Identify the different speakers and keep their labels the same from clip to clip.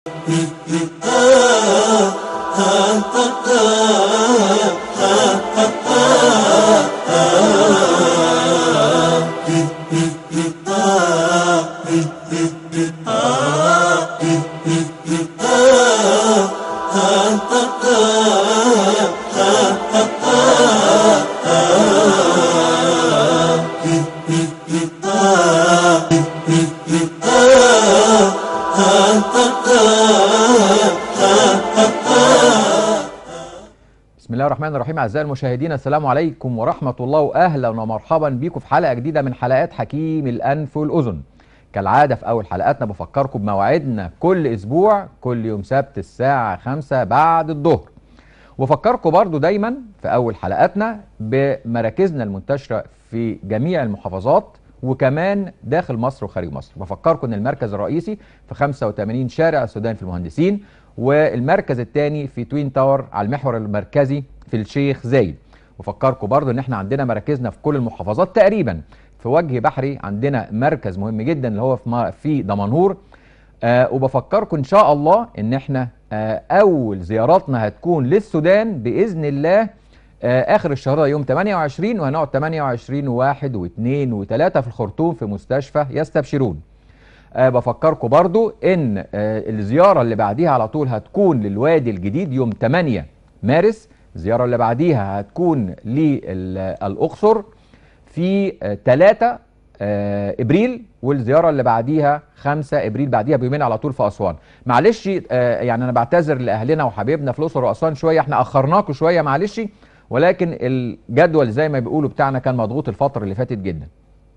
Speaker 1: بسم الله الرحمن الرحيم اعزائي المشاهدين السلام عليكم ورحمه الله واهلا ومرحبا بيكم في حلقه جديده من حلقات حكيم الانف والاذن كالعاده في اول حلقاتنا بفكركم بمواعيدنا كل اسبوع كل يوم سبت الساعه 5 بعد الظهر وفكركم برضو دايما في اول حلقاتنا بمراكزنا المنتشره في جميع المحافظات وكمان داخل مصر وخارج مصر بفكركم ان المركز الرئيسي في 85 شارع السودان في المهندسين والمركز الثاني في توين تاور على المحور المركزي في الشيخ زايد وفكركم برضو ان احنا عندنا مراكزنا في كل المحافظات تقريبا في وجه بحري عندنا مركز مهم جدا اللي هو في ما- في دمنهور آه وبفكركم ان شاء الله ان احنا آه اول زياراتنا هتكون للسودان باذن الله آه اخر الشهر ده يوم 28 وهنقعد 28 و1 و2 و3 في الخرطوم في مستشفى يستبشرون أه بفكركم برضو ان أه الزيارة اللي بعديها على طول هتكون للوادي الجديد يوم 8 مارس الزيارة اللي بعديها هتكون للأقصر في أه 3 أه ابريل والزيارة اللي بعديها 5 ابريل بعديها بيومين على طول في اسوان معلش أه يعني انا بعتذر لاهلنا وحبايبنا في الاقصر واسوان شويه احنا اخرناكم شويه معلش ولكن الجدول زي ما بيقولوا بتاعنا كان مضغوط الفتره اللي فاتت جدا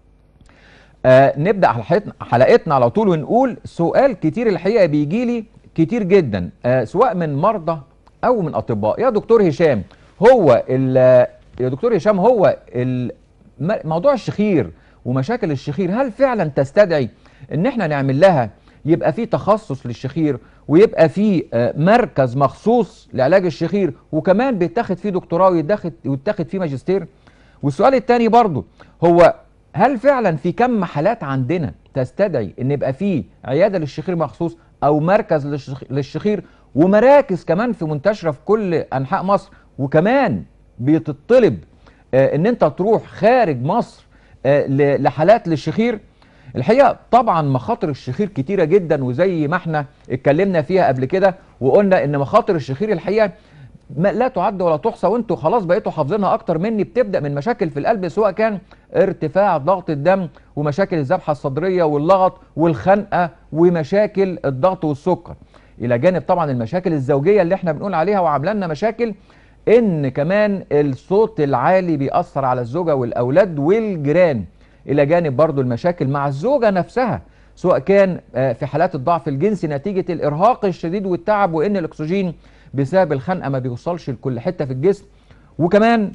Speaker 1: آه نبدا حلقتنا حلقتنا على طول ونقول سؤال كتير الحقيقه بيجي لي كتير جدا آه سواء من مرضى او من اطباء يا دكتور هشام هو ال- يا دكتور هشام هو ال- م- موضوع الشخير ومشاكل الشخير هل فعلا تستدعي ان احنا نعمل لها يبقى في تخصص للشخير ويبقى في آه، مركز مخصوص لعلاج الشخير وكمان بيتاخد فيه دكتوراه ويتاخد ويتاخد فيه ماجستير والسؤال الثاني برضو هو هل فعلا في كم حالات عندنا تستدعي ان يبقى في عياده للشخير مخصوص او مركز للشخ- للشخير ومراكز كمان في منتشره في كل انحاء مصر وكمان بتطلب آه، ان انت تروح خارج مصر آه، ل- لحالات للشخير الحقيقه طبعا مخاطر الشخير كتيره جدا وزي ما احنا اتكلمنا فيها قبل كده وقلنا ان مخاطر الشخير الحقيقه ما لا تعد ولا تحصى وانتوا خلاص بقيتوا حافظينها اكتر مني بتبدا من مشاكل في القلب سواء كان ارتفاع ضغط الدم ومشاكل الذبحه الصدريه واللغط والخنقه ومشاكل الضغط والسكر الى جانب طبعا المشاكل الزوجيه اللي احنا بنقول عليها وعامله لنا مشاكل ان كمان الصوت العالي بيأثر على الزوجه والاولاد والجيران الى جانب برضو المشاكل مع الزوجه نفسها سواء كان آه، في حالات الضعف الجنسي نتيجه الارهاق الشديد والتعب وان الاكسجين بسبب الخنقه ما بيوصلش لكل حته في الجسم وكمان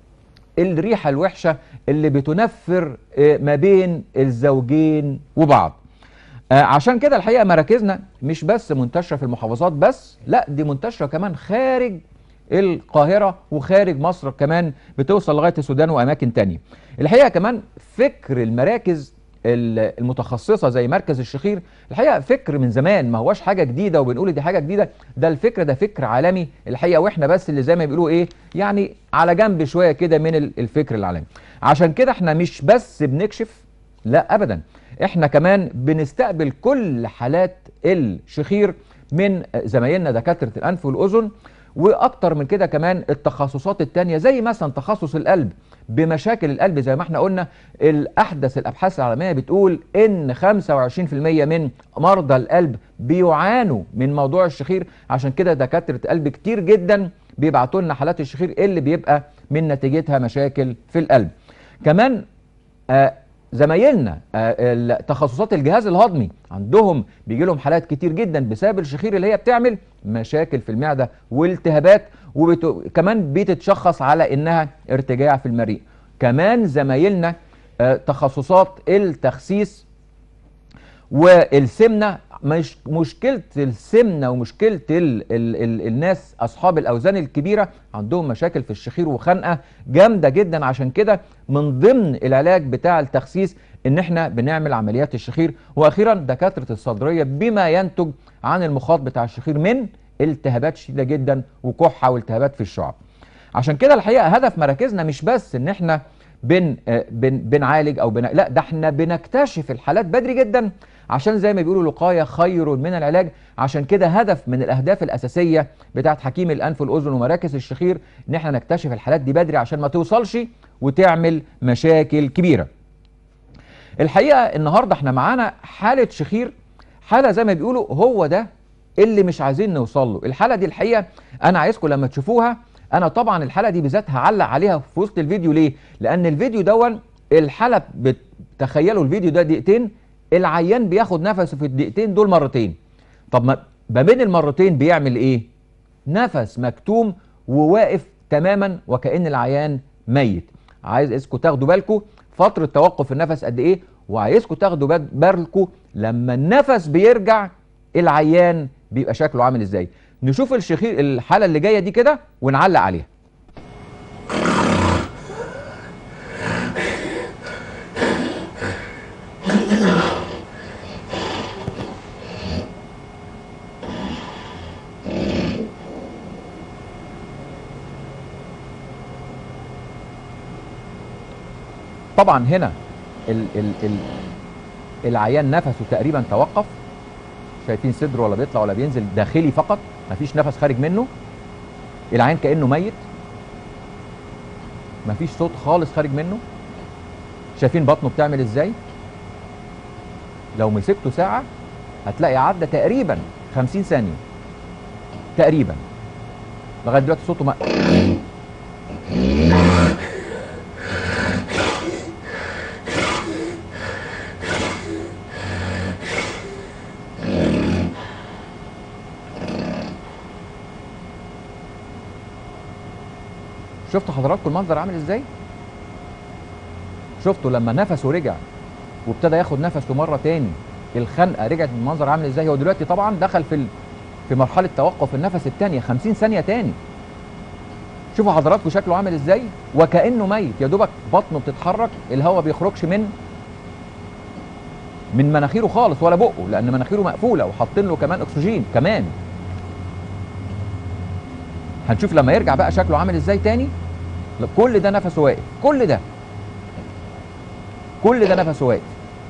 Speaker 1: الريحه الوحشه اللي بتنفر آه، ما بين الزوجين وبعض آه، عشان كده الحقيقه مراكزنا مش بس منتشره في المحافظات بس لا دي منتشره كمان خارج القاهره وخارج مصر كمان بتوصل لغايه السودان واماكن تانية الحقيقه كمان فكر المراكز ال- المتخصصه زي مركز الشخير الحقيقه فكر من زمان ما هوش حاجه جديده وبنقول دي حاجه جديده ده الفكر ده فكر عالمي الحقيقه واحنا بس اللي زي ما بيقولوا ايه يعني على جنب شويه كده من ال- الفكر العالمي عشان كده احنا مش بس بنكشف لا ابدا احنا كمان بنستقبل كل حالات الشخير من زمايلنا دكاتره الانف والاذن واكتر من كده كمان التخصصات التانية زي مثلا تخصص القلب بمشاكل القلب زي ما احنا قلنا الاحدث الابحاث العالميه بتقول ان 25% من مرضى القلب بيعانوا من موضوع الشخير عشان كده دكاتره قلب كتير جدا بيبعتوا لنا حالات الشخير اللي بيبقى من نتيجتها مشاكل في القلب كمان آه، زمايلنا آه، ال- تخصصات الجهاز الهضمي عندهم بيجي لهم حالات كتير جدا بسبب الشخير اللي هي بتعمل مشاكل في المعده والتهابات وكمان بتتشخص على انها ارتجاع في المريء كمان زمايلنا آه، تخصصات التخسيس والسمنه مش مشكله السمنه ومشكله ال ال ال الناس اصحاب الاوزان الكبيره عندهم مشاكل في الشخير وخنقه جامده جدا عشان كده من ضمن العلاج بتاع التخسيس ان احنا بنعمل عمليات الشخير واخيرا دكاتره الصدريه بما ينتج عن المخاط بتاع الشخير من التهابات شديده جدا وكحه والتهابات في الشعب عشان كده الحقيقه هدف مراكزنا مش بس ان احنا بن آه، بن بنعالج او بن لا ده احنا بنكتشف الحالات بدري جدا عشان زي ما بيقولوا الوقايه خير من العلاج عشان كده هدف من الاهداف الاساسيه بتاعت حكيم الانف والاذن ومراكز الشخير ان احنا نكتشف الحالات دي بدري عشان ما توصلش وتعمل مشاكل كبيره الحقيقه النهارده احنا معانا حاله شخير حاله زي ما بيقولوا هو ده اللي مش عايزين نوصل له الحاله دي الحقيقه انا عايزكم لما تشوفوها انا طبعا الحلقه دي بالذات هعلق عليها في وسط الفيديو ليه لان الفيديو دون الحلقه بتخيلوا الفيديو ده دقيقتين العيان بياخد نفسه في الدقيقتين دول مرتين طب ما ما بين المرتين بيعمل ايه نفس مكتوم وواقف تماما وكأن العيان ميت عايز اسكم تاخدوا بالكم فترة توقف النفس قد ايه وعايزكم تاخدوا بال- بالكم لما النفس بيرجع العيان بيبقى شكله عامل ازاي نشوف الشخير الحالة اللي جاية دي كده ونعلق عليها طبعا هنا ال ال ال العيان نفسه تقريبا توقف شايفين صدره ولا بيطلع ولا بينزل داخلي فقط مفيش نفس خارج منه العيان كانه ميت مفيش صوت خالص خارج منه شايفين بطنه بتعمل ازاي لو مسكته ساعه هتلاقي عدى تقريبا 50 ثانيه تقريبا لغايه دلوقتي صوته ما شفتوا حضراتكم المنظر عامل ازاي شفتوا لما نفسه رجع وابتدى ياخد نفسه مره تاني الخنقه رجعت المنظر عامل ازاي هو دلوقتي طبعا دخل في ال... في مرحله توقف النفس الثانيه 50 ثانيه تاني شوفوا حضراتكم شكله عامل ازاي وكانه ميت يا دوبك بطنه بتتحرك الهواء بيخرجش من من مناخيره خالص ولا بقه لان مناخيره مقفوله وحاطين له كمان اكسجين كمان هنشوف لما يرجع بقى شكله عامل ازاي تاني لا، كل ده نفسه واقف كل ده كل ده نفسه واقف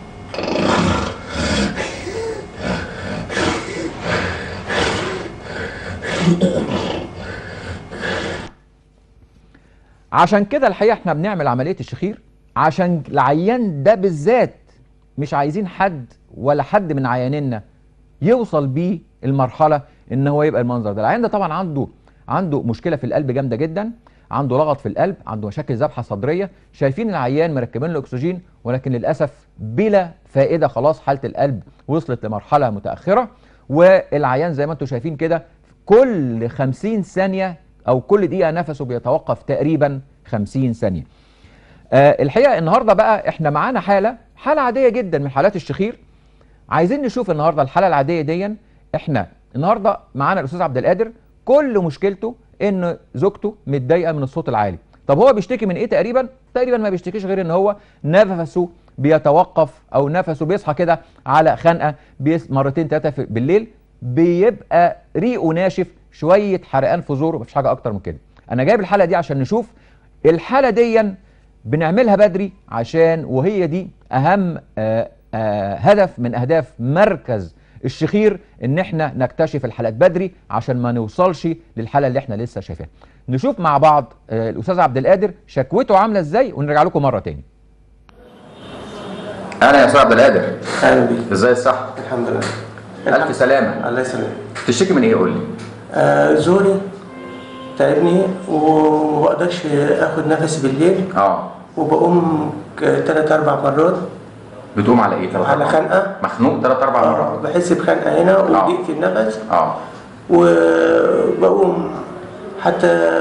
Speaker 1: عشان كده الحقيقه احنا بنعمل عمليه الشخير عشان العيان ده بالذات مش عايزين حد ولا حد من عيانينا يوصل بيه المرحله ان هو يبقى المنظر ده العيان ده طبعا عنده عنده مشكله في القلب جامده جدا عنده لغط في القلب عنده مشاكل ذبحه صدريه شايفين العيان مركبين له اكسجين ولكن للاسف بلا فائده خلاص حاله القلب وصلت لمرحله متاخره والعيان زي ما انتم شايفين كده كل 50 ثانيه او كل دقيقه نفسه بيتوقف تقريبا 50 ثانيه آه الحقيقه النهارده بقى احنا معانا حاله حاله عاديه جدا من حالات الشخير عايزين نشوف النهارده الحاله العاديه دي احنا النهارده معانا الاستاذ عبد القادر كل مشكلته ان زوجته متضايقه من الصوت العالي طب هو بيشتكي من ايه تقريبا تقريبا ما بيشتكيش غير ان هو نفسه بيتوقف او نفسه بيصحى كده على خنقه بيس مرتين ثلاثه بالليل بيبقى ريقه ناشف شويه حرقان في زوره مفيش حاجه اكتر من كده انا جايب الحاله دي عشان نشوف الحاله دي بنعملها بدري عشان وهي دي اهم آه آه هدف من اهداف مركز الشخير ان احنا نكتشف الحالات بدري عشان ما نوصلش للحاله اللي احنا لسه شايفينها نشوف مع بعض آه الاستاذ عبد القادر شكوته عامله ازاي ونرجع لكم مره تاني انا يا استاذ عبد القادر
Speaker 2: اهلا بيك
Speaker 1: ازاي الصحه
Speaker 2: الحمد لله
Speaker 1: الف سلامه
Speaker 2: الله يسلمك
Speaker 1: تشتكي من ايه قول لي
Speaker 2: آه زوري تعبني وما بقدرش اخد نفسي بالليل
Speaker 1: اه
Speaker 2: وبقوم ثلاث اربع مرات
Speaker 1: بتقوم على ايه
Speaker 2: على خنقه
Speaker 1: مخنوق ثلاث اربع
Speaker 2: آه بحس بخنقه هنا وضيق في النفس
Speaker 1: اه
Speaker 2: وبقوم حتى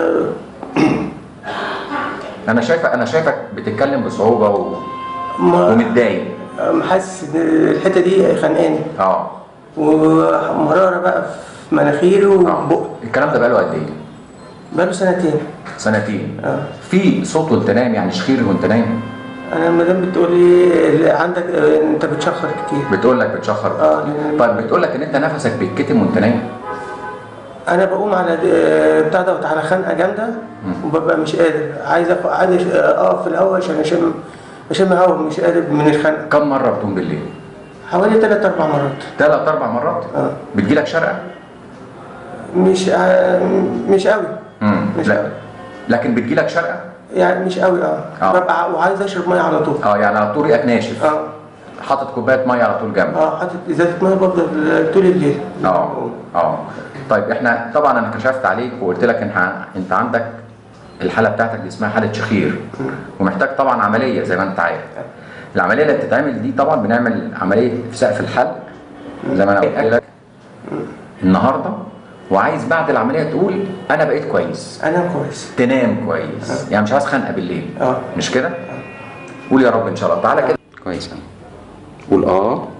Speaker 1: انا شايفك انا شايفك بتتكلم بصعوبه و...
Speaker 2: ما
Speaker 1: ومتضايق
Speaker 2: محس ان الحته دي خانقاني
Speaker 1: اه
Speaker 2: ومراره بقى في مناخيري وبق
Speaker 1: الكلام ده بقاله قد ايه
Speaker 2: بقاله سنتين
Speaker 1: سنتين
Speaker 2: اه
Speaker 1: في صوت وانت نايم يعني شخير وانت نايم
Speaker 2: انا المدام بتقول لي اللي عندك آه، انت بتشخر كتير
Speaker 1: بتقول لك بتشخر
Speaker 2: اه لأن
Speaker 1: طيب بتقول لك ان انت نفسك بيتكتم وانت نايم
Speaker 2: انا بقوم على د- آه، بتاع دوت على خنقه جامده وببقى مش قادر عايز أف- عايز أش- اقف في الاول عشان اشم اشم هوا مش قادر من الخنقه
Speaker 1: كم مره بتقوم بالليل
Speaker 2: حوالي ثلاث اربع مرات
Speaker 1: ثلاث اربع مرات
Speaker 2: اه
Speaker 1: بتجيلك شرقه
Speaker 2: مش آه، مش قوي
Speaker 1: امم
Speaker 2: مش
Speaker 1: لا
Speaker 2: قوي
Speaker 1: لكن بتجيلك شرقه
Speaker 2: يعني مش قوي اه,
Speaker 1: آه.
Speaker 2: ببقى وعايز اشرب ميه على طول
Speaker 1: اه يعني على طول ريقك ناشف
Speaker 2: اه
Speaker 1: حاطط كوبايه ميه على طول جنبك
Speaker 2: اه حاطط ازازه ميه برضه طول الليل
Speaker 1: اه اه طيب احنا طبعا انا كشفت عليك وقلت لك انت انت عندك الحاله بتاعتك دي اسمها حاله شخير ومحتاج طبعا عمليه زي ما انت عارف العمليه اللي بتتعمل دي طبعا بنعمل عمليه في سقف الحلق زي ما انا قلت لك النهارده وعايز بعد العمليه تقول انا بقيت كويس
Speaker 2: انا كويس
Speaker 1: تنام كويس يعني مش عايز خنقه بالليل
Speaker 2: اه
Speaker 1: مش كده قول يا رب ان شاء الله تعالى كده كويس أوي. قول اه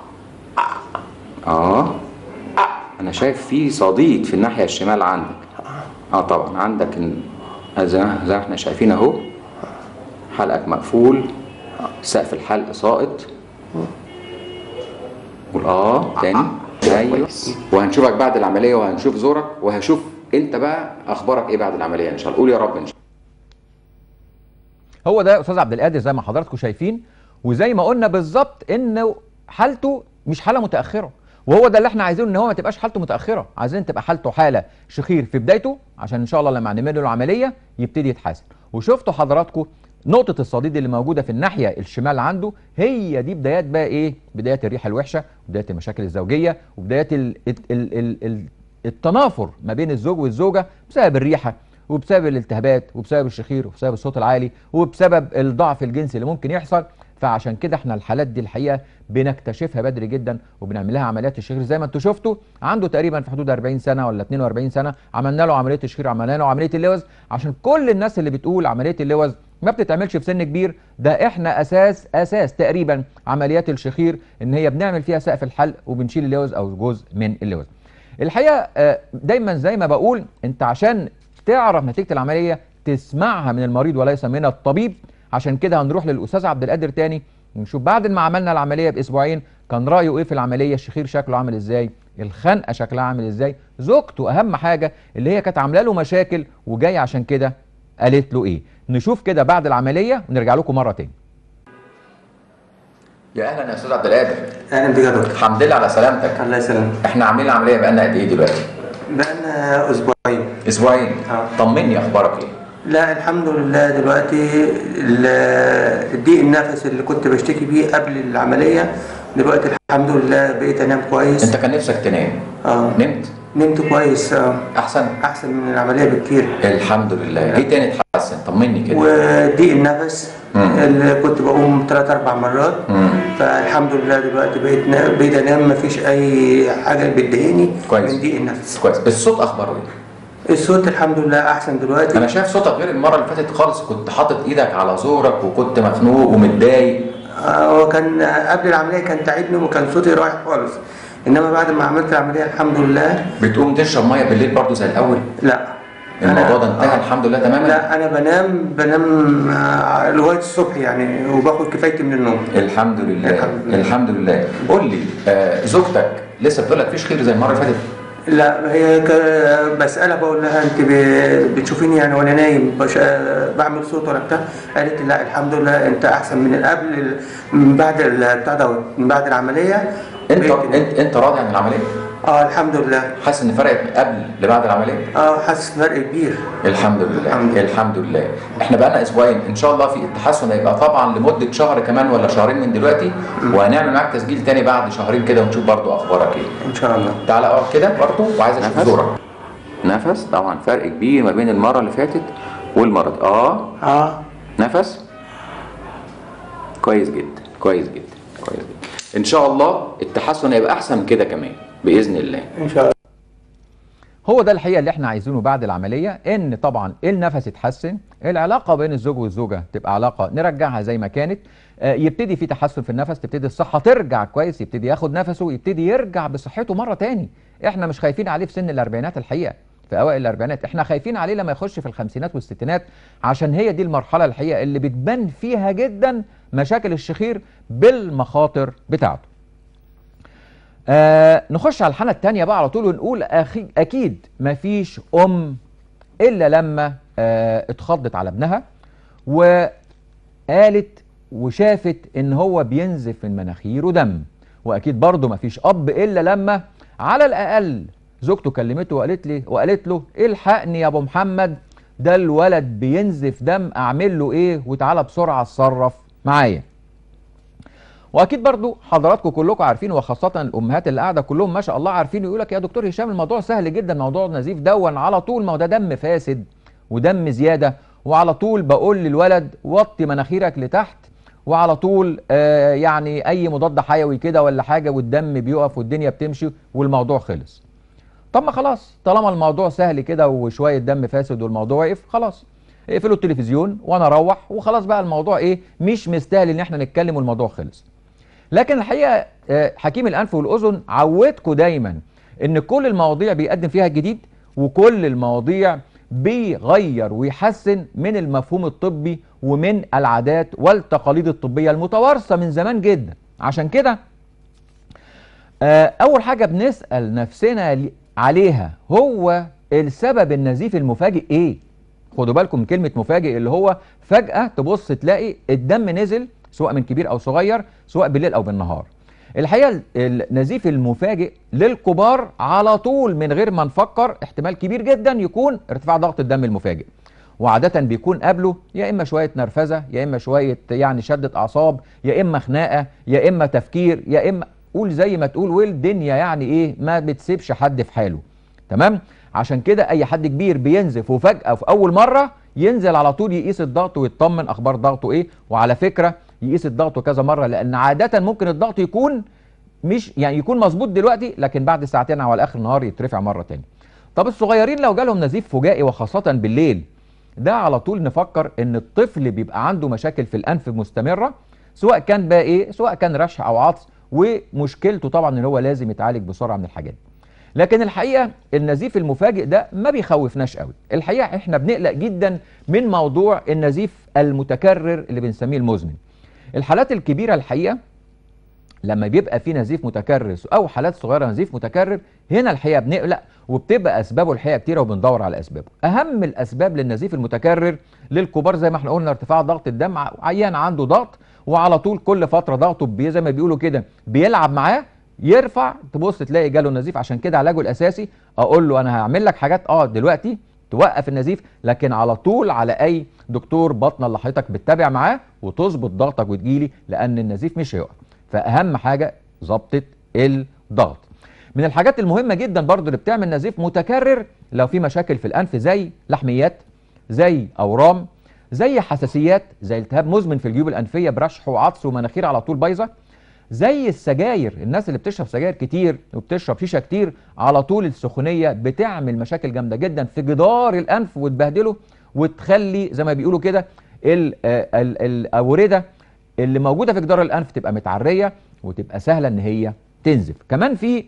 Speaker 1: اه انا شايف في صديد في الناحيه الشمال عندك اه طبعا عندك ال- زي ما زي ما احنا شايفين اهو حلقك مقفول سقف الحلق ساقط قول اه تاني ايوه وهنشوفك بعد العمليه وهنشوف زورك وهشوف انت بقى اخبارك ايه بعد العمليه ان شاء الله قول يا رب ان شاء الله هو ده استاذ عبد القادر زي ما حضراتكم شايفين وزي ما قلنا بالظبط انه حالته مش حاله متاخره وهو ده اللي احنا عايزينه ان هو ما تبقاش حالته متاخره عايزين تبقى حالته حاله شخير في بدايته عشان ان شاء الله لما نعمل له العمليه يبتدي يتحسن وشفتوا حضراتكم نقطة الصديد اللي موجودة في الناحية الشمال عنده هي دي بدايات بقى ايه؟ بدايات الريحة الوحشة، بدايات المشاكل الزوجية، وبدايات ال ال ال ال ال التنافر ما بين الزوج والزوجة بسبب الريحة وبسبب الالتهابات وبسبب الشخير وبسبب الصوت العالي وبسبب الضعف الجنسي اللي ممكن يحصل فعشان كده احنا الحالات دي الحقيقه بنكتشفها بدري جدا وبنعمل لها عمليات الشخير زي ما انتم شفتوا عنده تقريبا في حدود 40 سنه ولا 42 سنه عملنا له عمليه الشخير عملنا له عمليه اللوز عشان كل الناس اللي بتقول عمليه اللوز ما بتتعملش في سن كبير ده احنا اساس اساس تقريبا عمليات الشخير ان هي بنعمل فيها سقف الحلق وبنشيل اللوز او جزء من اللوز الحقيقه آه، دايما زي ما بقول انت عشان تعرف نتيجه العمليه تسمعها من المريض وليس من الطبيب عشان كده هنروح للاستاذ عبد القادر تاني ونشوف بعد ما عملنا العمليه باسبوعين كان رايه ايه في العمليه الشخير شكله عامل ازاي الخنقه شكلها عامل ازاي زوجته اهم حاجه اللي هي كانت عامله له مشاكل وجاي عشان كده قالت له ايه نشوف كده بعد العمليه ونرجع لكم مره تاني يا اهلا يا استاذ عبد القادر
Speaker 2: اهلا بك يا دكتور
Speaker 1: الحمد لله على سلامتك
Speaker 2: الله يسلمك
Speaker 1: احنا عاملين العمليه بقالنا قد ايه دلوقتي
Speaker 2: بقالنا اسبوعين
Speaker 1: اسبوعين
Speaker 2: آه.
Speaker 1: طمني اخبارك ايه
Speaker 2: لا الحمد لله دلوقتي ال- ضيق النفس اللي كنت بشتكي بيه قبل العمليه دلوقتي الحمد لله بقيت انام كويس
Speaker 1: انت كان نفسك تنام
Speaker 2: اه
Speaker 1: نمت
Speaker 2: نمت كويس آه.
Speaker 1: احسن
Speaker 2: احسن من العمليه بكتير
Speaker 1: الحمد لله ايه تاني اتحسن طمني كده
Speaker 2: وضيق النفس
Speaker 1: مم.
Speaker 2: اللي كنت بقوم ثلاث اربع مرات
Speaker 1: مم.
Speaker 2: فالحمد لله دلوقتي بقيت نا- بقيت انام مفيش اي حاجه بتضايقني
Speaker 1: كويس.
Speaker 2: من ضيق النفس
Speaker 1: كويس الصوت اخباره ايه
Speaker 2: الصوت الحمد لله احسن دلوقتي
Speaker 1: انا شايف صوتك غير المره اللي فاتت خالص كنت حاطط ايدك على زورك وكنت مخنوق ومتضايق
Speaker 2: آه، هو كان قبل العمليه كان تعبني وكان صوتي رايح خالص انما بعد ما عملت العمليه الحمد لله
Speaker 1: بتقوم تشرب ميه بالليل برضو زي الاول
Speaker 2: لا
Speaker 1: الموضوع
Speaker 2: أنا-
Speaker 1: ده انتهى
Speaker 2: آه.
Speaker 1: الحمد لله تماما
Speaker 2: لا انا بنام بنام آه، لغايه الصبح يعني وباخد كفايتي من النوم
Speaker 1: الحمد لله
Speaker 2: الحمد لله.
Speaker 1: الحمد لله قول لي آه زوجتك لسه بتقول لك فيش خير زي المره اللي فاتت
Speaker 2: لا هي ك- بسألها بقول لها انت ب- بتشوفيني يعني وانا نايم بش... بعمل صوت ولا بتاع قالت لي لا الحمد لله انت احسن من قبل من بعد ال- بتاع دوت من بعد العمليه
Speaker 1: انت
Speaker 2: بقيت-
Speaker 1: انت انت راضي عن العمليه
Speaker 2: اه الحمد لله
Speaker 1: حاسس ان فرقت من قبل لبعد العمليه
Speaker 2: اه حاسس فرق كبير
Speaker 1: الحمد لله
Speaker 2: الحمد لله.
Speaker 1: الحمد لله احنا بقالنا اسبوعين ان شاء الله في التحسن هيبقى طبعا لمده شهر كمان ولا شهرين من دلوقتي وهنعمل معاك تسجيل تاني بعد شهرين كده ونشوف برضو اخبارك ايه
Speaker 2: ان شاء الله
Speaker 1: تعالى اقعد كده برضو وعايز اشوف
Speaker 3: نفس.
Speaker 1: زورك نفس طبعا فرق كبير ما بين المره اللي فاتت والمره دي اه
Speaker 2: اه
Speaker 1: نفس كويس جدا كويس جدا كويس جدا ان شاء الله التحسن هيبقى احسن من كده كمان باذن الله
Speaker 2: ان شاء الله
Speaker 1: هو ده الحقيقه اللي احنا عايزينه بعد العمليه ان طبعا النفس يتحسن العلاقه بين الزوج والزوجه تبقى علاقه نرجعها زي ما كانت آه، يبتدي في تحسن في النفس تبتدي الصحه ترجع كويس يبتدي ياخد نفسه يبتدي يرجع بصحته مره تاني احنا مش خايفين عليه في سن الاربعينات الحقيقه في اوائل الاربعينات احنا خايفين عليه لما يخش في الخمسينات والستينات عشان هي دي المرحله الحقيقه اللي بتبان فيها جدا مشاكل الشخير بالمخاطر بتاعته آه نخش على الحالة التانية بقى على طول ونقول أخي أكيد مفيش أم إلا لما آه اتخضت على ابنها وقالت وشافت إن هو بينزف من مناخيره دم وأكيد برضه مفيش أب إلا لما على الأقل زوجته كلمته وقالت لي وقالت له الحقني يا أبو محمد ده الولد بينزف دم أعمل له إيه وتعالى بسرعة اتصرف معايا واكيد برضو حضراتكم كلكم عارفين وخاصه الامهات اللي قاعده كلهم ما شاء الله عارفين يقول لك يا دكتور هشام الموضوع سهل جدا موضوع النزيف دون على طول ما هو ده دم فاسد ودم زياده وعلى طول بقول للولد وطي مناخيرك لتحت وعلى طول آه يعني اي مضاد حيوي كده ولا حاجه والدم بيقف والدنيا بتمشي والموضوع خلص طب ما خلاص طالما الموضوع سهل كده وشويه دم فاسد والموضوع وقف خلاص اقفلوا التلفزيون وانا اروح وخلاص بقى الموضوع ايه مش مستاهل ان احنا نتكلم والموضوع خلص لكن الحقيقه آه، حكيم الانف والاذن عودكم دايما ان كل المواضيع بيقدم فيها الجديد وكل المواضيع بيغير ويحسن من المفهوم الطبي ومن العادات والتقاليد الطبيه المتوارثه من زمان جدا عشان كده آه، اول حاجه بنسال نفسنا ل- عليها هو السبب النزيف المفاجئ ايه خدوا بالكم من كلمه مفاجئ اللي هو فجاه تبص تلاقي الدم نزل سواء من كبير او صغير سواء بالليل او بالنهار الحقيقه ال- النزيف المفاجئ للكبار على طول من غير ما نفكر احتمال كبير جدا يكون ارتفاع ضغط الدم المفاجئ وعادة بيكون قبله يا إما شوية نرفزة يا إما شوية يعني شدة أعصاب يا إما خناقة يا إما تفكير يا إما قول زي ما تقول والدنيا يعني إيه ما بتسيبش حد في حاله تمام عشان كده أي حد كبير بينزف وفجأة في أول مرة ينزل على طول يقيس الضغط ويطمن أخبار ضغطه إيه وعلى فكرة يقيس الضغط كذا مرة لأن عادة ممكن الضغط يكون مش يعني يكون مظبوط دلوقتي لكن بعد ساعتين او على اخر النهار يترفع مره تاني طب الصغيرين لو جالهم نزيف فجائي وخاصه بالليل ده على طول نفكر ان الطفل بيبقى عنده مشاكل في الانف مستمره سواء كان بقى ايه سواء كان رشح او عطس ومشكلته طبعا ان هو لازم يتعالج بسرعه من الحاجات دي. لكن الحقيقه النزيف المفاجئ ده ما بيخوفناش قوي الحقيقه احنا بنقلق جدا من موضوع النزيف المتكرر اللي بنسميه المزمن الحالات الكبيره الحقيقه لما بيبقى في نزيف متكرر او حالات صغيره نزيف متكرر هنا الحقيقه بنقلق وبتبقى اسبابه الحقيقه كتيره وبندور على اسبابه اهم الاسباب للنزيف المتكرر للكبار زي ما احنا قلنا ارتفاع ضغط الدم ع- عيان عنده ضغط وعلى طول كل فتره ضغطه بي زي ما بيقولوا كده بيلعب معاه يرفع تبص تلاقي جاله نزيف عشان كده علاجه الاساسي اقول له انا هعمل لك حاجات اه دلوقتي توقف النزيف لكن على طول على اي دكتور بطنه اللي حضرتك بتتابع معاه وتظبط ضغطك وتجيلي لان النزيف مش هيقف فاهم حاجه ظبطه الضغط من الحاجات المهمه جدا برضو اللي بتعمل نزيف متكرر لو في مشاكل في الانف زي لحميات زي اورام زي حساسيات زي التهاب مزمن في الجيوب الانفيه برشح وعطس ومناخير على طول بايظه زي السجاير الناس اللي بتشرب سجاير كتير وبتشرب شيشه كتير على طول السخونيه بتعمل مشاكل جامده جدا في جدار الانف وتبهدله وتخلي زي ما بيقولوا كده ال- آه، ال- الاورده اللي موجوده في جدار الانف تبقى متعريه وتبقى سهله ان هي تنزف كمان في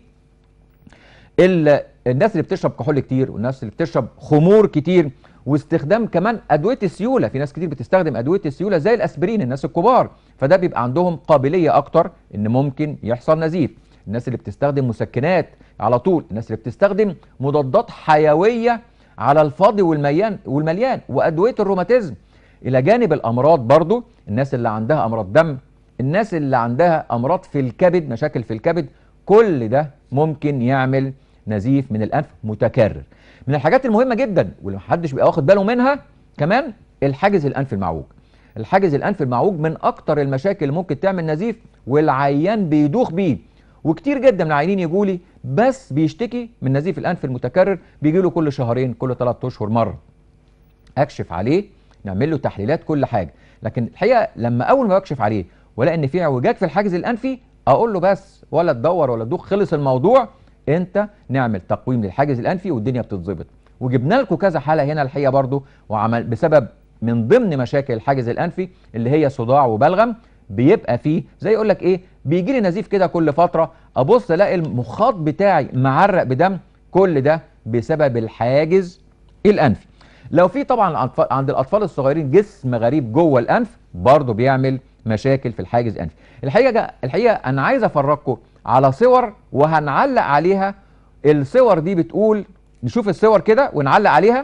Speaker 1: ال- الناس اللي بتشرب كحول كتير والناس اللي بتشرب خمور كتير واستخدام كمان ادويه السيوله في ناس كتير بتستخدم ادويه السيوله زي الاسبرين الناس الكبار فده بيبقى عندهم قابليه اكتر ان ممكن يحصل نزيف الناس اللي بتستخدم مسكنات على طول الناس اللي بتستخدم مضادات حيويه على الفاضي والمليان والمليان وادويه الروماتيزم الى جانب الامراض برضو الناس اللي عندها امراض دم الناس اللي عندها امراض في الكبد مشاكل في الكبد كل ده ممكن يعمل نزيف من الانف متكرر من الحاجات المهمه جدا واللي محدش بيبقى واخد باله منها كمان الحاجز الانف المعوج الحاجز الانف المعوج من اكتر المشاكل اللي ممكن تعمل نزيف والعيان بيدوخ بيه وكتير جدا من العيانين يجوا لي بس بيشتكي من نزيف الانف المتكرر بيجي له كل شهرين كل ثلاث اشهر مره اكشف عليه نعمل له تحليلات كل حاجه لكن الحقيقه لما اول ما بكشف عليه ولا ان في اعوجاج في الحاجز الانفي اقول له بس ولا تدور ولا تدوخ خلص الموضوع انت نعمل تقويم للحاجز الانفي والدنيا بتتظبط وجبنا لكم كذا حاله هنا الحقيقه برضو وعمل بسبب من ضمن مشاكل الحاجز الانفي اللي هي صداع وبلغم بيبقى فيه زي يقول لك ايه بيجي لي نزيف كده كل فتره ابص الاقي المخاط بتاعي معرق بدم كل ده بسبب الحاجز الانفي لو في طبعا الأطفال- عند الاطفال الصغيرين جسم غريب جوه الانف برضه بيعمل مشاكل في الحاجز الانفي الحقيقه الحقيقه انا عايز افرجكم على صور وهنعلق عليها الصور دي بتقول نشوف الصور كده ونعلق عليها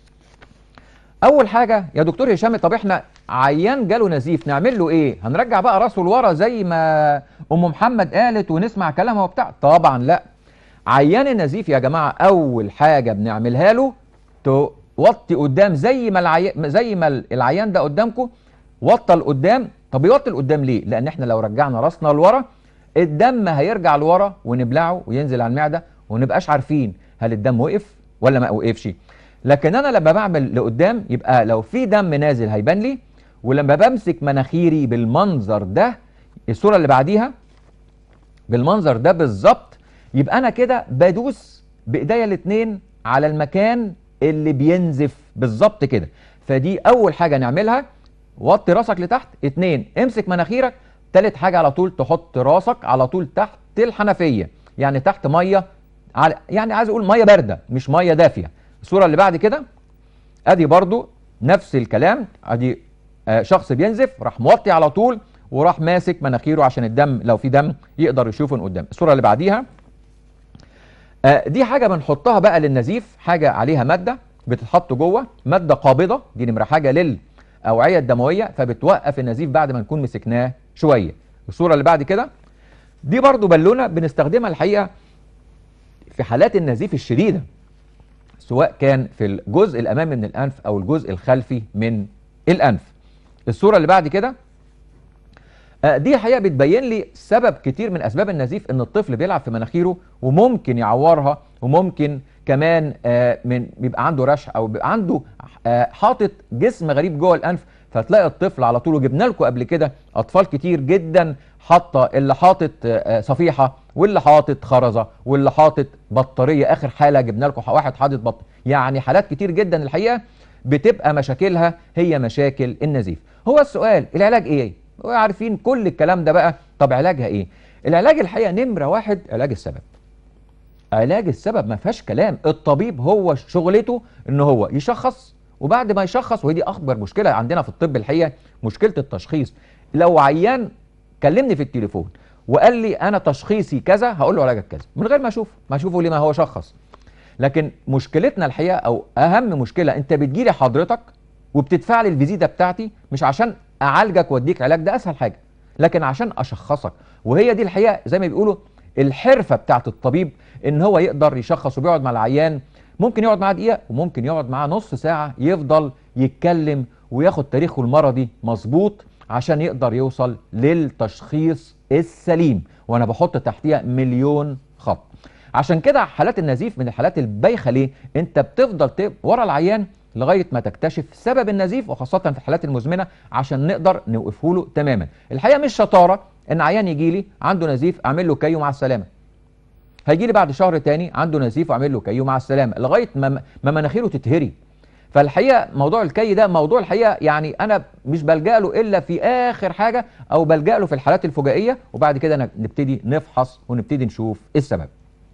Speaker 1: اول حاجه يا دكتور هشام طب احنا عيان جاله نزيف نعمل له ايه هنرجع بقى راسه لورا زي ما ام محمد قالت ونسمع كلامها وبتاع طبعا لا عيان النزيف يا جماعه اول حاجه بنعملها له توطي قدام زي ما العي... زي ما العيان ده قدامكم وطى لقدام طب يوطي لقدام ليه لان احنا لو رجعنا راسنا لورا الدم هيرجع لورا ونبلعه وينزل على المعده ونبقاش عارفين هل الدم وقف ولا ما وقفش لكن انا لما بعمل لقدام يبقى لو في دم نازل هيبان لي ولما بمسك مناخيري بالمنظر ده الصوره اللي بعديها بالمنظر ده بالظبط يبقى انا كده بدوس بايديا الاثنين على المكان اللي بينزف بالظبط كده فدي اول حاجه نعملها وطي راسك لتحت اتنين امسك مناخيرك تالت حاجه على طول تحط راسك على طول تحت الحنفيه يعني تحت ميه على يعني عايز اقول ميه بارده مش ميه دافيه الصوره اللي بعد كده ادي برضو نفس الكلام ادي آه شخص بينزف راح موطي على طول وراح ماسك مناخيره عشان الدم لو في دم يقدر يشوفه من قدام الصوره اللي بعديها آه دي حاجه بنحطها بقى للنزيف حاجه عليها ماده بتتحط جوه ماده قابضه دي نمره حاجه للاوعيه الدمويه فبتوقف النزيف بعد ما نكون مسكناه شويه الصوره اللي بعد كده دي برضو بالونه بنستخدمها الحقيقه في حالات النزيف الشديده سواء كان في الجزء الامامي من الانف او الجزء الخلفي من الانف الصوره اللي بعد كده آه، دي حقيقه بتبين لي سبب كتير من اسباب النزيف ان الطفل بيلعب في مناخيره وممكن يعورها وممكن كمان آه، من بيبقى عنده رشح او بيبقى عنده آه، حاطط جسم غريب جوه الانف فتلاقي الطفل على طول وجبنا لكم قبل كده اطفال كتير جدا حاطه اللي حاطط آه، صفيحه واللي حاطط خرزه واللي حاطط بطاريه اخر حاله جبنا لكم واحد حاطط بط يعني حالات كتير جدا الحقيقه بتبقى مشاكلها هي مشاكل النزيف هو السؤال العلاج ايه وعارفين كل الكلام ده بقى طب علاجها ايه العلاج الحقيقه نمره واحد علاج السبب علاج السبب ما فيهاش كلام الطبيب هو شغلته ان هو يشخص وبعد ما يشخص وهي دي اكبر مشكله عندنا في الطب الحقيقه مشكله التشخيص لو عيان كلمني في التليفون وقال لي انا تشخيصي كذا هقول له علاجك كذا من غير ما اشوفه ما اشوفه ليه ما هو شخص لكن مشكلتنا الحقيقه او اهم مشكله انت بتجيلي حضرتك وبتدفع لي الفيزيتا بتاعتي مش عشان اعالجك واديك علاج ده اسهل حاجه لكن عشان اشخصك وهي دي الحقيقه زي ما بيقولوا الحرفه بتاعت الطبيب ان هو يقدر يشخص وبيقعد مع العيان ممكن يقعد معاه دقيقه وممكن يقعد معاه نص ساعه يفضل يتكلم وياخد تاريخه المرضي مظبوط عشان يقدر يوصل للتشخيص السليم وانا بحط تحتيها مليون خط عشان كده حالات النزيف من الحالات البايخه ليه انت بتفضل ت- ورا العيان لغايه ما تكتشف سبب النزيف وخاصه في الحالات المزمنه عشان نقدر نوقفه له تماما الحقيقه مش شطاره ان عيان يجي لي عنده نزيف اعمل له كيو مع السلامه هيجي لي بعد شهر تاني عنده نزيف واعمل له كيو مع السلامه لغايه ما ما مناخيره تتهري فالحقيقه موضوع الكي ده موضوع الحقيقه يعني انا مش بلجا له الا في اخر حاجه او بلجا له في الحالات الفجائيه وبعد كده ن- نبتدي نفحص ونبتدي نشوف السبب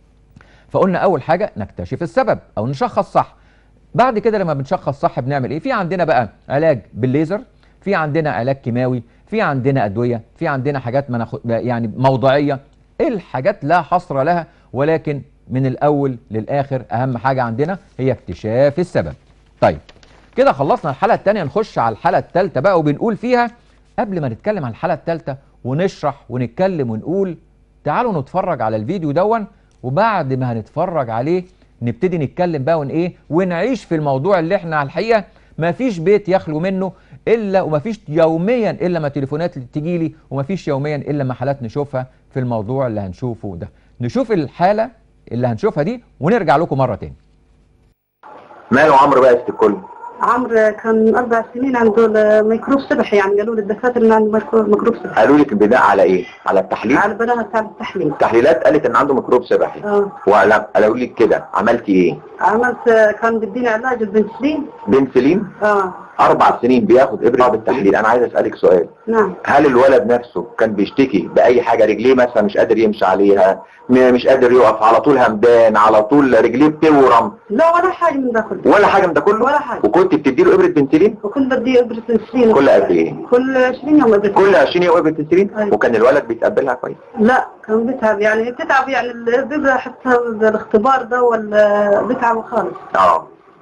Speaker 1: فقلنا اول حاجه نكتشف السبب او نشخص صح بعد كده لما بنشخص صح بنعمل ايه في عندنا بقى علاج بالليزر في عندنا علاج كيماوي في عندنا ادويه في عندنا حاجات مناخ... يعني موضعيه الحاجات لا حصر لها ولكن من الاول للاخر اهم حاجه عندنا هي اكتشاف السبب طيب كده خلصنا الحلقه الثانيه نخش على الحلقه الثالثه بقى وبنقول فيها قبل ما نتكلم عن الحلقه الثالثه ونشرح ونتكلم ونقول تعالوا نتفرج على الفيديو دون وبعد ما هنتفرج عليه نبتدي نتكلم بقى ون ايه ونعيش في الموضوع اللي احنا على الحقيقه ما فيش بيت يخلو منه الا وما فيش يوميا الا ما تليفونات تجي لي وما فيش يوميا الا ما حالات نشوفها في الموضوع اللي هنشوفه ده نشوف الحاله اللي هنشوفها دي ونرجع لكم مره تاني
Speaker 3: ماله عمرو بقى يا ست الكل عمرو كان اربع سنين عنده ميكروب سبح يعني قالوا لي الدكاتره انه عنده ميكرو- ميكروب سبح
Speaker 4: قالوا لك بناء على ايه على التحليل
Speaker 3: على بناها بتاع التحليل
Speaker 4: التحليلات قالت ان عنده ميكروب سبحي
Speaker 3: اه
Speaker 4: ولا قالوا لك كده عملتي ايه
Speaker 3: عملت كان بديني علاج البنسلين
Speaker 4: بنسلين
Speaker 3: اه
Speaker 4: اربع سنين بياخد ابره بالتحليل انا عايز اسالك سؤال
Speaker 3: نعم
Speaker 4: هل الولد نفسه كان بيشتكي باي حاجه رجليه مثلا مش قادر يمشي عليها م- مش قادر يقف على طول همدان على طول رجليه بتورم
Speaker 3: لا ولا حاجه من ده كله
Speaker 4: ولا حاجه من ده كله
Speaker 3: ولا حاجة.
Speaker 4: وكنت بتديله ابره بنسلين
Speaker 3: وكنت بدي ابره بنسلين
Speaker 4: كل قد ايه
Speaker 3: كل 20 يوم ابره
Speaker 4: كل 20 يوم ابره بنسلين
Speaker 3: أيوة.
Speaker 4: وكان الولد بيتقبلها كويس
Speaker 3: لا كان بيتعب يعني بتتعب يعني البيبرة حتى الاختبار ده ولا بيتعب خالص
Speaker 4: اه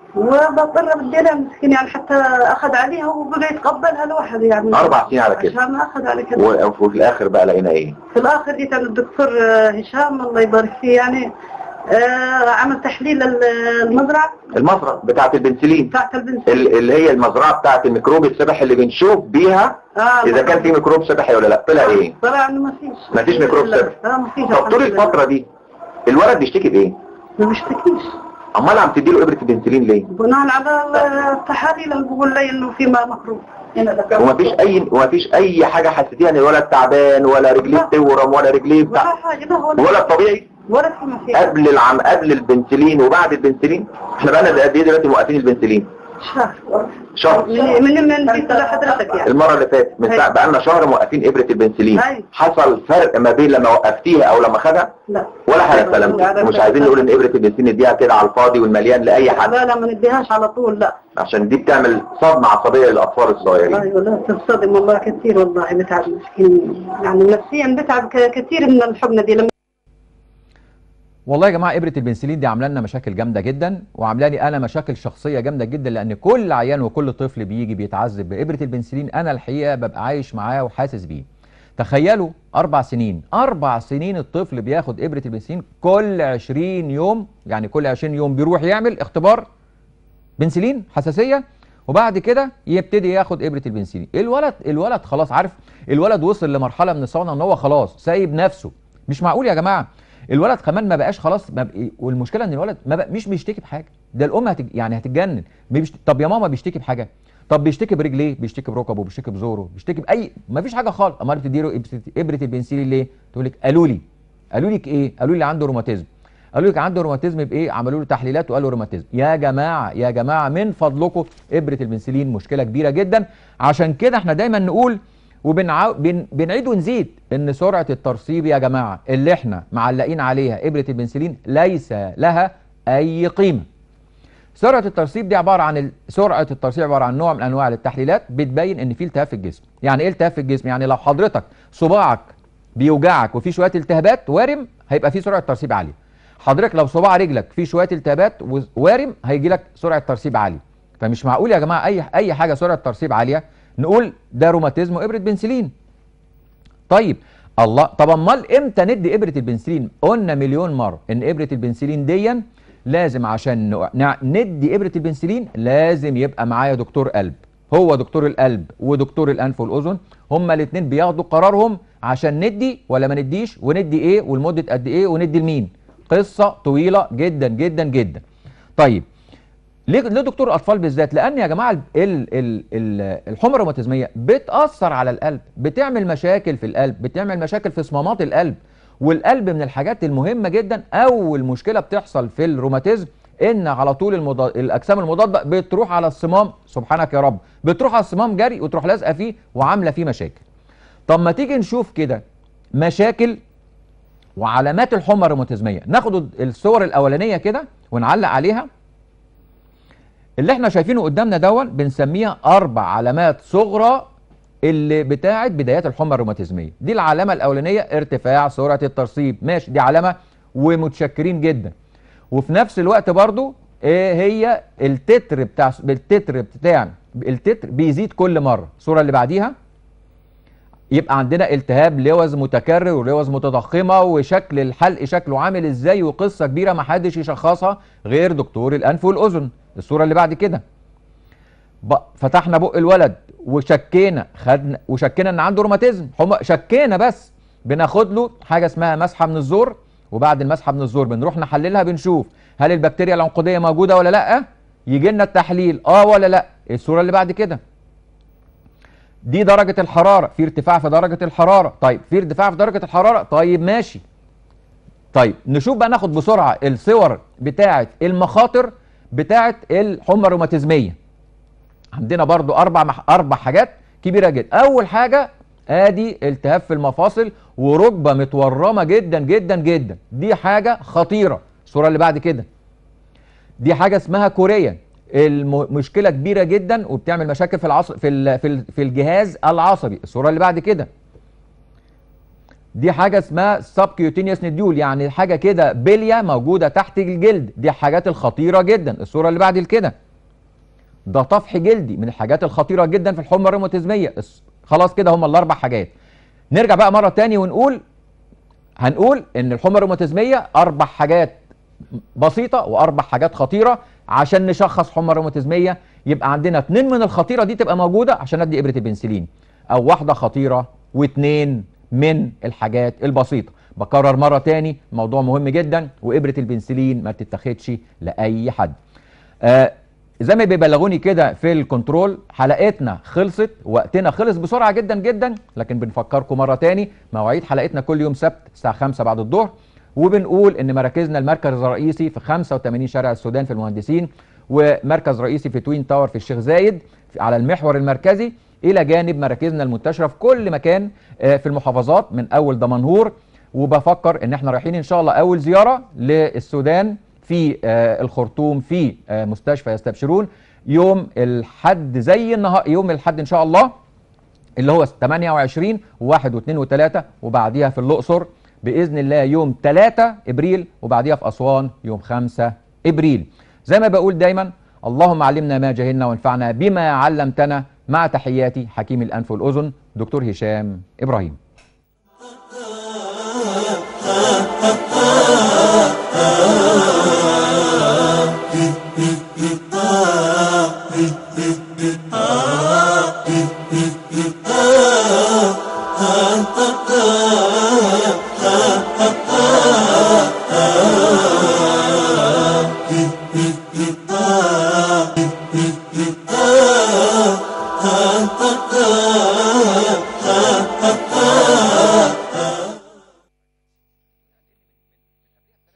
Speaker 3: وبضطر بدي لها مسكين يعني حتى اخذ عليها وبقى يتقبلها لوحده يعني
Speaker 4: اربع سنين على كده
Speaker 3: عشان اخذ على كده
Speaker 4: و- وفي الاخر بقى لقينا ايه
Speaker 3: في الاخر جيت عند الدكتور آه، هشام الله يبارك فيه يعني آه، عمل تحليل ال- المزرعه
Speaker 4: المزرعه بتاعت البنسلين
Speaker 3: بتاعت البنسلين
Speaker 4: ال- اللي هي المزرعه بتاعت الميكروب السبحي اللي بنشوف بيها
Speaker 3: اه
Speaker 4: اذا كان في ميكروب سبحي ولا لا طلع ايه
Speaker 3: طلع انه ما فيش
Speaker 4: ما فيش ميكروب سبحي.
Speaker 3: اه ما فيش
Speaker 4: طب طول الفتره دي الولد بيشتكي بايه
Speaker 3: ما بيشتكيش
Speaker 4: امال عم تديله ابره البنسلين ليه
Speaker 3: بناء على التحاليل اللي بقول لي انه في ما مكروه هنا ده
Speaker 4: ومفيش اي ومفيش اي حاجه حسيتيها ان الولد تعبان ولا رجليه بتورم ولا رجليه
Speaker 3: ولا
Speaker 4: بتاع
Speaker 3: حاجه ده ولا
Speaker 4: الولد طبيعي
Speaker 3: ولا في ما في
Speaker 4: قبل العم قبل البنسلين وبعد البنسلين احنا بقى لنا قد ايه دلوقتي موقفين البنسلين
Speaker 3: شهر
Speaker 4: شهر
Speaker 3: من من من جيت لحضرتك يعني
Speaker 4: المره اللي فاتت من ساعه
Speaker 3: أيوة.
Speaker 4: بقى لنا شهر موقفين ابره البنسلين
Speaker 3: أيوة.
Speaker 4: حصل فرق ما بين لما وقفتيها او لما خدها
Speaker 3: لا
Speaker 4: ولا حاجه سلامتك مش عايزين نقول ان ابره البنسلين نديها كده على الفاضي والمليان لاي حد
Speaker 3: لا لا ما نديهاش على طول لا
Speaker 4: عشان دي بتعمل صدمه عصبيه للاطفال الصغيرين
Speaker 3: ايوه لا تنصدم والله كثير والله بتعب مسكين يعني نفسيا بتعب ك- كثير من الحقنه دي لما
Speaker 1: والله يا جماعه ابره البنسلين دي عامله لنا مشاكل جامده جدا وعامله لي انا مشاكل شخصيه جامده جدا لان كل عيان وكل طفل بيجي بيتعذب بابره البنسلين انا الحقيقه ببقى عايش معاه وحاسس بيه تخيلوا اربع سنين اربع سنين الطفل بياخد ابره البنسلين كل 20 يوم يعني كل 20 يوم بيروح يعمل اختبار بنسلين حساسيه وبعد كده يبتدي ياخد ابره البنسلين الولد الولد خلاص عارف الولد وصل لمرحله من الصونه ان هو خلاص سايب نفسه مش معقول يا جماعه الولد كمان ما بقاش خلاص ما بقى والمشكله ان الولد ما بقى مش بيشتكي بحاجه ده الام هتج... يعني هتتجنن بيشت... طب يا ماما بيشتكي بحاجه طب بيشتكي برجليه بيشتكي بركبه بيشتكي بزوره بيشتكي باي ما فيش حاجه خالص امال بتديله إبرة- ابره البنسلين ليه تقول لك قالوا لي قالوا لك ايه قالوا لي عنده روماتيزم قالوا لك عنده روماتيزم بايه عملوا له تحليلات وقالوا روماتيزم يا جماعه يا جماعه من فضلكم ابره البنسلين مشكله كبيره جدا عشان كده احنا دايما نقول وبنعو... بن... بنعيد ونزيد ان سرعه الترسيب يا جماعه اللي احنا معلقين عليها ابره البنسلين ليس لها اي قيمه سرعه الترسيب دي عباره عن ال... سرعه الترسيب عباره عن نوع من انواع التحليلات بتبين ان في التهاب في الجسم يعني ايه التهاب في الجسم يعني لو حضرتك صباعك بيوجعك وفي شويه التهابات وارم هيبقى في سرعه ترسيب عاليه حضرتك لو صباع رجلك فيه شويه التهابات وارم هيجي لك سرعه ترسيب عاليه فمش معقول يا جماعه اي اي حاجه سرعه ترسيب عاليه نقول ده روماتيزم وابره بنسلين طيب الله طب امال امتى ندي ابره البنسلين قلنا مليون مره ان ابره البنسلين ديا لازم عشان نع- نع- ندي ابره البنسلين لازم يبقى معايا دكتور قلب هو دكتور القلب ودكتور الانف والاذن هما الاثنين بياخدوا قرارهم عشان ندي ولا ما نديش وندي ايه والمده قد ايه وندي لمين قصه طويله جدا جدا جدا طيب ليه ليه دكتور الاطفال بالذات لان يا جماعه ال ال ال ال الحمى الروماتيزميه بتاثر على القلب بتعمل مشاكل في القلب بتعمل مشاكل في صمامات القلب والقلب من الحاجات المهمه جدا اول مشكله بتحصل في الروماتيزم ان على طول المضاد الاجسام المضاده بتروح على الصمام سبحانك يا رب بتروح على الصمام جري وتروح لازقه فيه وعامله فيه مشاكل طب ما تيجي نشوف كده مشاكل وعلامات الحمى الروماتيزميه ناخد الصور الاولانيه كده ونعلق عليها اللي احنا شايفينه قدامنا دون بنسميها اربع علامات صغرى اللي بتاعت بدايات الحمى الروماتيزميه دي العلامه الاولانيه ارتفاع سرعه الترسيب ماشي دي علامه ومتشكرين جدا وفي نفس الوقت برضو ايه هي التتر بتاع التتر بتاع التتر بيزيد كل مره الصوره اللي بعديها يبقى عندنا التهاب لوز متكرر ولوز متضخمه وشكل الحلق شكله عامل ازاي وقصه كبيره ما حدش يشخصها غير دكتور الانف والاذن الصوره اللي بعد كده ب- فتحنا بق الولد وشكينا خدنا وشكينا ان عنده روماتيزم حمى شكينا بس بناخد له حاجه اسمها مسحه من الزور وبعد المسحه من الزور بنروح نحللها بنشوف هل البكتيريا العنقوديه موجوده ولا لا يجي لنا التحليل اه ولا لا الصوره اللي بعد كده دي درجه الحراره في ارتفاع في درجه الحراره طيب في ارتفاع في درجه الحراره طيب ماشي طيب نشوف بقى ناخد بسرعه الصور بتاعه المخاطر بتاعه الحمى الروماتيزميه عندنا برضو اربع مح... اربع حاجات كبيره جدا اول حاجه ادي التهاب في المفاصل وركبه متورمه جدا جدا جدا دي حاجه خطيره الصوره اللي بعد كده دي حاجه اسمها كوريا المشكله كبيره جدا وبتعمل مشاكل في العصب في ال... في, ال... في الجهاز العصبي الصوره اللي بعد كده دي حاجه اسمها سبكيوتينيوس نديول يعني حاجه كده بليه موجوده تحت الجلد دي الحاجات الخطيره جدا الصوره اللي بعد كده ده طفح جلدي من الحاجات الخطيره جدا في الحمى الروماتيزميه خلاص كده هم الاربع حاجات نرجع بقى مره تاني ونقول هنقول ان الحمى الروماتيزميه اربع حاجات بسيطه واربع حاجات خطيره عشان نشخص حمى روماتيزميه يبقى عندنا اتنين من الخطيره دي تبقى موجوده عشان ندي ابره البنسلين او واحده خطيره واتنين من الحاجات البسيطه بكرر مره تاني موضوع مهم جدا وابره البنسلين ما تتاخدش لاي حد آه زي ما بيبلغوني كده في الكنترول حلقتنا خلصت وقتنا خلص بسرعه جدا جدا لكن بنفكركم مره تاني مواعيد حلقتنا كل يوم سبت الساعه 5 بعد الظهر وبنقول ان مراكزنا المركز الرئيسي في 85 شارع السودان في المهندسين ومركز رئيسي في توين تاور في الشيخ زايد على المحور المركزي الى جانب مراكزنا المنتشره في كل مكان في المحافظات من اول دمنهور وبفكر ان احنا رايحين ان شاء الله اول زياره للسودان في الخرطوم في مستشفى يستبشرون يوم الحد زي النهار يوم الحد ان شاء الله اللي هو 28 و1 و2 و3 وبعديها في الاقصر باذن الله يوم 3 ابريل وبعديها في اسوان يوم 5 ابريل زي ما بقول دايما اللهم علمنا ما جهلنا وانفعنا بما علمتنا مع تحياتي حكيم الانف والاذن دكتور هشام ابراهيم